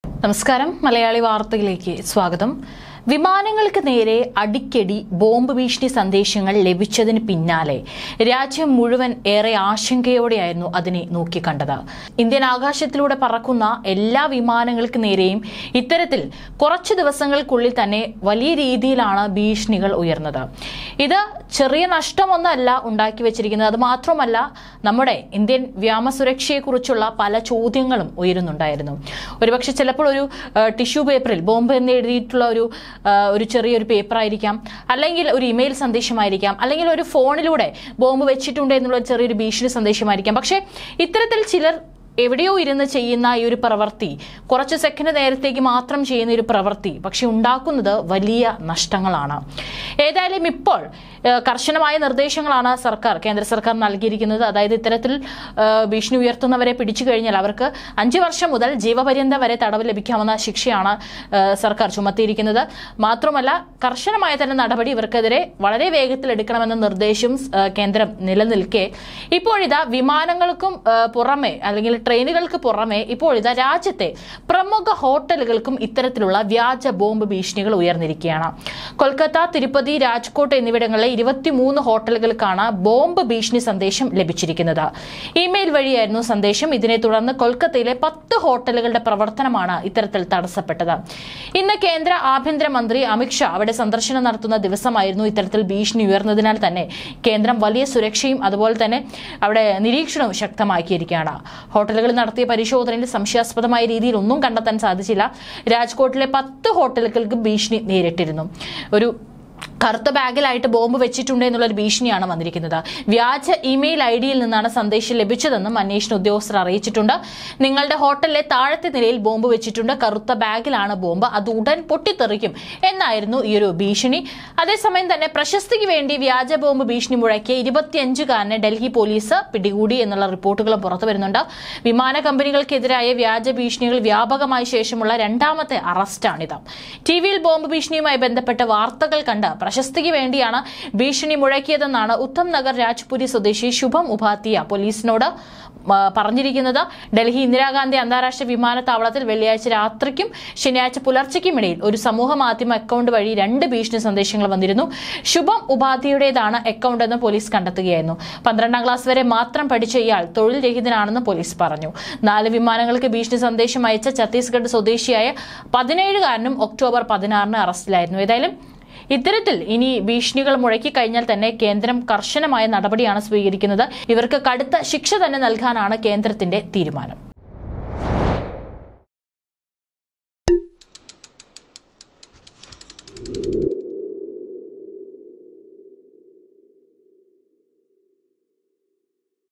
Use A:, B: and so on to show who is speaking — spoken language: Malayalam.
A: നമസ്കാരം മലയാളി വാർത്തയിലേക്ക് സ്വാഗതം വിമാനങ്ങൾക്ക് നേരെ അടിക്കടി ബോംബ് ഭീഷണി സന്ദേശങ്ങൾ ലഭിച്ചതിന് പിന്നാലെ രാജ്യം മുഴുവൻ ഏറെ ആശങ്കയോടെയായിരുന്നു അതിനെ നോക്കിക്കണ്ടത് ഇന്ത്യൻ ആകാശത്തിലൂടെ പറക്കുന്ന എല്ലാ വിമാനങ്ങൾക്ക് നേരെയും ഇത്തരത്തിൽ കുറച്ചു ദിവസങ്ങൾക്കുള്ളിൽ തന്നെ വലിയ രീതിയിലാണ് ഭീഷണികൾ ഉയർന്നത് ഇത് ചെറിയ നഷ്ടമൊന്നല്ല ഉണ്ടാക്കി വെച്ചിരിക്കുന്നത് അത് മാത്രമല്ല നമ്മുടെ ഇന്ത്യൻ വ്യോമസുരക്ഷയെക്കുറിച്ചുള്ള പല ചോദ്യങ്ങളും ഉയരുന്നുണ്ടായിരുന്നു ഒരുപക്ഷെ ചിലപ്പോൾ ഒരു ടിഷ്യൂ പേപ്പറിൽ ബോംബ് എന്ന് എഴുതിയിട്ടുള്ള ഒരു ആ, ഒരു ചെറിയൊരു പേപ്പർ ആയിരിക്കാം അല്ലെങ്കിൽ ഒരു ഇമെയിൽ സന്ദേശമായിരിക്കാം അല്ലെങ്കിൽ ഒരു ഫോണിലൂടെ ബോംബ് വെച്ചിട്ടുണ്ട് എന്നുള്ള ഒരു ചെറിയൊരു ഭീഷണി സന്ദേശമായിരിക്കാം പക്ഷേ ഇത്തരത്തിൽ ചിലർ എവിടെയോ ഇരുന്ന് ചെയ്യുന്ന ഈ ഒരു പ്രവൃത്തി കുറച്ച് സെക്കൻഡ് നേരത്തേക്ക് മാത്രം ചെയ്യുന്ന ഒരു പ്രവൃത്തി പക്ഷെ ഉണ്ടാക്കുന്നത് വലിയ നഷ്ടങ്ങളാണ് ഏതായാലും ഇപ്പോൾ ഏഹ്, കർശനമായ നിർദ്ദേശങ്ങളാണ് സർക്കാർ കേന്ദ്ര സർക്കാർ നൽകിയിരിക്കുന്നത് അതായത് ഇത്തരത്തിൽ ഏഹ്, ഭീഷണി ഉയർത്തുന്നവരെ പിടിച്ചു കഴിഞ്ഞാൽ അവർക്ക് അഞ്ച് വർഷം മുതൽ ജീവപര്യന്തം വരെ തടവ് ലഭിക്കാവുന്ന ശിക്ഷയാണ് ഏഹ്, സർക്കാർ ചുമത്തിയിരിക്കുന്നത് മാത്രമല്ല കർശനമായ തന്നെ നടപടി ഇവർക്കെതിരെ വളരെ വേഗത്തിൽ എടുക്കണമെന്ന നിർദ്ദേശം ഏഹ്, കേന്ദ്രം നിലനിൽക്കെ ഇപ്പോഴിതാ വിമാനങ്ങൾക്കും ഏഹ്, പുറമെ അല്ലെങ്കിൽ ട്രെയിനുകൾക്ക് പുറമെ ഇപ്പോഴിതാ രാജ്യത്തെ പ്രമുഖ ഹോട്ടലുകൾക്കും ഇത്തരത്തിലുള്ള വ്യാജ ബോംബ് ഭീഷണികൾ ഉയർന്നിരിക്കുകയാണ് കൊൽക്കത്ത തിരുപ്പതി രാജ്കോട്ട് എന്നിവിടങ്ങളിലെ ഇരുപത്തിമൂന്ന് ഹോട്ടലുകൾക്കാണ് ബോംബ് ഭീഷണി സന്ദേശം ലഭിച്ചിരിക്കുന്നത് ഇമെയിൽ വഴിയായിരുന്നു സന്ദേശം ഇതിനെ തുടർന്ന് കൊൽക്കത്തയിലെ പത്ത് ഹോട്ടലുകളുടെ പ്രവർത്തനമാണ് ഇത്തരത്തിൽ തടസ്സപ്പെട്ടത് ഇന്ന് കേന്ദ്ര ആഭ്യന്തരമന്ത്രി അമിത്ഷാ അവിടെ സന്ദർശനം നടത്തുന്ന ദിവസമായിരുന്നു ഇത്തരത്തിൽ ഭീഷണി ഉയർന്നതിനാൽ തന്നെ കേന്ദ്രം വലിയ സുരക്ഷയും അതുപോലെ തന്നെ അവിടെ നിരീക്ഷണവും ശക്തമാക്കിയിരിക്കുകയാണ് ഹോട്ടലുകളിൽ നടത്തിയ പരിശോധനയിൽ സംശയാസ്പദമായ രീതിയിൽ ഒന്നും കണ്ടെത്താൻ സാധിച്ചില്ല രാജ്കോട്ടിലെ പത്ത് ഹോട്ടലുകൾക്ക് ഭീഷണി നേരിട്ടിരുന്നു ഒരു കറുത്ത ബാഗിലായിട്ട് ബോംബ് വെച്ചിട്ടുണ്ട് എന്നുള്ള ഒരു ഭീഷണിയാണ് വന്നിരിക്കുന്നത് വ്യാജ ഇമെയിൽ ഐ ഡിയിൽ നിന്നാണ് സന്ദേശം ലഭിച്ചതെന്നും അന്വേഷണ ഉദ്യോഗസ്ഥർ അറിയിച്ചിട്ടുണ്ട് നിങ്ങളുടെ ഹോട്ടലിലെ താഴത്തെ നിലയിൽ ബോംബ് വെച്ചിട്ടുണ്ട് കറുത്ത ബാഗിലാണ് ബോംബ് അത് ഉടൻ പൊട്ടിത്തെറിക്കും എന്നായിരുന്നു ഈ ഒരു ഭീഷണി അതേസമയം തന്നെ പ്രശസ്തിക്ക് വേണ്ടി വ്യാജ ബോംബ് ഭീഷണി മുഴക്കിയ ഇരുപത്തിയഞ്ചുകാരനെ ഡൽഹി പോലീസ് പിടികൂടി എന്നുള്ള റിപ്പോർട്ടുകളും പുറത്തു വരുന്നുണ്ട് വിമാന കമ്പനികൾക്കെതിരായ വ്യാജ ഭീഷണികൾ വ്യാപകമായ ശേഷമുള്ള രണ്ടാമത്തെ അറസ്റ്റാണിത് ടി വിയിൽ ബോംബ് ഭീഷണിയുമായി ബന്ധപ്പെട്ട വാർത്തകൾ കണ്ട് പ്രശസ്തിക്ക് വേണ്ടിയാണ് ഭീഷണി മുഴക്കിയതെന്നാണ് ഉത്തം നഗർ രാജ്പുരി സ്വദേശി ശുഭം ഉപാധ്യ പോലീസിനോട് ആ, പറഞ്ഞിരിക്കുന്നത് ഡൽഹി ഇന്ദിരാഗാന്ധി അന്താരാഷ്ട്ര വിമാനത്താവളത്തിൽ വെള്ളിയാഴ്ച രാത്രിക്കും ശനിയാഴ്ച പുലർച്ചയ്ക്കും ഇടയിൽ ഒരു സമൂഹ മാധ്യമ അക്കൗണ്ട് വഴി രണ്ട് ഭീഷണി സന്ദേശങ്ങൾ വന്നിരുന്നു ശുഭം ഉപാധ്യയുടേതാണ് അക്കൗണ്ട് എന്ന് പോലീസ് കണ്ടെത്തുകയായിരുന്നു പന്ത്രണ്ടാം ക്ലാസ് വരെ മാത്രം പഠിച്ച ഇയാൾ തൊഴിൽ രഹിതനാണെന്ന് പോലീസ് പറഞ്ഞു നാല് വിമാനങ്ങൾക്ക് ഭീഷണി സന്ദേശം അയച്ച ഛത്തീസ്ഗഡ് സ്വദേശിയായ പതിനേഴുകാരനും ഒക്ടോബർ പതിനാറിന് അറസ്റ്റിലായിരുന്നു ഏതായാലും ഇത്തരത്തിൽ ഇനി ഭീഷണികൾ മുഴക്കി കഴിഞ്ഞാൽ തന്നെ കേന്ദ്രം കർശനമായ നടപടിയാണ് സ്വീകരിക്കുന്നത് ഇവർക്ക് കടുത്ത ശിക്ഷ തന്നെ നൽകാനാണ് കേന്ദ്രത്തിന്റെ തീരുമാനം